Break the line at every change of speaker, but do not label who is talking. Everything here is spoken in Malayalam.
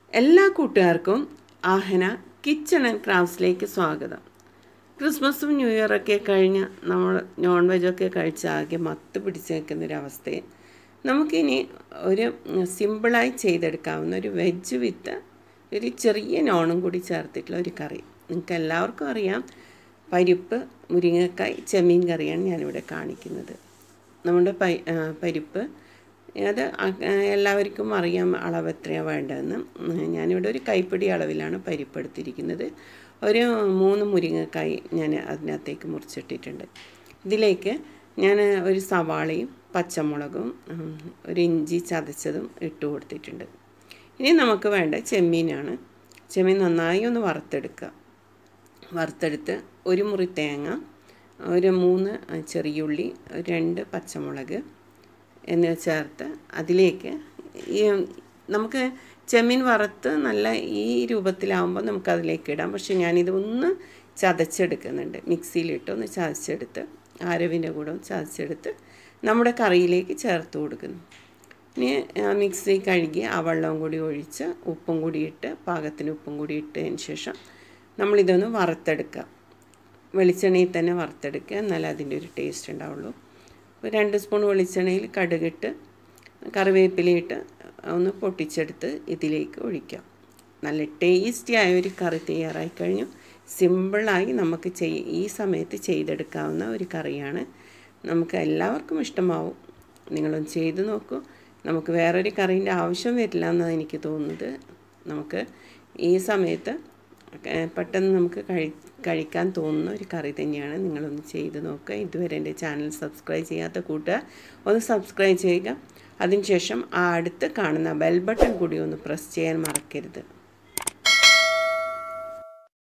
എല്ലാ കൂട്ടുകാർക്കും ആഹന കിച്ചൺ ആൻഡ് ക്രാഫ്റ്റ്സിലേക്ക് സ്വാഗതം ക്രിസ്മസും ന്യൂ ഇയറൊക്കെ കഴിഞ്ഞ് നമ്മൾ നോൺ വെജൊക്കെ കഴിച്ച് ആകെ മത്ത് പിടിച്ച് നിൽക്കുന്നൊരവസ്ഥയെ നമുക്കിനി ഒരു സിമ്പിളായി ചെയ്തെടുക്കാവുന്ന ഒരു വെജ് വിത്ത് ഒരു ചെറിയ നോണും കൂടി ചേർത്തിട്ടുള്ള ഒരു കറി നിങ്ങൾക്ക് എല്ലാവർക്കും അറിയാം പരിപ്പ് മുരിങ്ങക്കായ് ചെമ്മീൻ കറിയാണ് ഞാനിവിടെ കാണിക്കുന്നത് നമ്മുടെ പ പരിപ്പ് അത് എല്ലാവർക്കും അറിയാം അളവ് എത്രയാണ് വേണ്ടതെന്ന് ഞാനിവിടെ ഒരു കൈപ്പിടി അളവിലാണ് പരിപ്പ് എടുത്തിരിക്കുന്നത് ഒരു മൂന്ന് മുരിങ്ങക്കായ് ഞാൻ അതിനകത്തേക്ക് മുറിച്ചിട്ടിട്ടുണ്ട് ഇതിലേക്ക് ഞാൻ ഒരു സവാളയും പച്ചമുളകും ഒരു ഇഞ്ചി ചതച്ചതും ഇട്ട് കൊടുത്തിട്ടുണ്ട് ഇനി നമുക്ക് വേണ്ട ചെമ്മീനാണ് ചെമ്മീൻ നന്നായി ഒന്ന് വറുത്തെടുക്കുക വറുത്തെടുത്ത് ഒരു മുറി തേങ്ങ ഒരു മൂന്ന് ചെറിയുള്ളി രണ്ട് പച്ചമുളക് എന്നിവ ചേർത്ത് അതിലേക്ക് ഈ നമുക്ക് ചെമ്മീൻ വറുത്ത് നല്ല ഈ രൂപത്തിലാവുമ്പോൾ നമുക്ക് അതിലേക്ക് ഇടാം പക്ഷെ ഞാനിത് ഒന്ന് ചതച്ചെടുക്കുന്നുണ്ട് മിക്സിയിലിട്ട് ഒന്ന് ചതച്ചെടുത്ത് അരവിൻ്റെ കൂടെ ഒന്ന് ചതച്ചെടുത്ത് നമ്മുടെ കറിയിലേക്ക് ചേർത്ത് കൊടുക്കുന്നു ഇനി മിക്സി കഴുകി ആ വെള്ളവും കൂടി ഒഴിച്ച് ഉപ്പും കൂടി ഇട്ട് പാകത്തിന് ഉപ്പും കൂടി ഇട്ടതിന് ശേഷം നമ്മളിതൊന്ന് വറുത്തെടുക്കുക വെളിച്ചെണ്ണയിൽ തന്നെ വറുത്തെടുക്കുക എന്നാലേ അതിൻ്റെ ഒരു ടേസ്റ്റ് ഉണ്ടാവുള്ളൂ ഒരു രണ്ട് സ്പൂൺ വെളിച്ചെണ്ണയിൽ കടുകിട്ട് കറിവേപ്പിലയിട്ട് ഒന്ന് പൊട്ടിച്ചെടുത്ത് ഇതിലേക്ക് ഒഴിക്കാം നല്ല ടേസ്റ്റി ആയ ഒരു കറി തയ്യാറായി കഴിഞ്ഞു സിമ്പിളായി നമുക്ക് ചെയ് ഈ സമയത്ത് ചെയ്തെടുക്കാവുന്ന ഒരു കറിയാണ് നമുക്ക് എല്ലാവർക്കും ഇഷ്ടമാവും നിങ്ങളൊന്ന് ചെയ്ത് നോക്കൂ നമുക്ക് വേറൊരു കറീൻ്റെ ആവശ്യം വരില്ല എന്നാണ് എനിക്ക് തോന്നുന്നത് നമുക്ക് ഈ സമയത്ത് പെട്ടെന്ന് നമുക്ക് കഴി കഴിക്കാൻ തോന്നുന്ന ഒരു കറി തന്നെയാണ് നിങ്ങളൊന്ന് ചെയ്ത് നോക്കുക ഇതുവരെ എൻ്റെ ചാനൽ സബ്സ്ക്രൈബ് ചെയ്യാത്ത കൂട്ടുകാർ ഒന്ന് സബ്സ്ക്രൈബ് ചെയ്യുക അതിനുശേഷം ആ അടുത്ത് കാണുന്ന ബെൽ ബട്ടൺ കൂടി ഒന്ന് പ്രസ് ചെയ്യാൻ മറക്കരുത്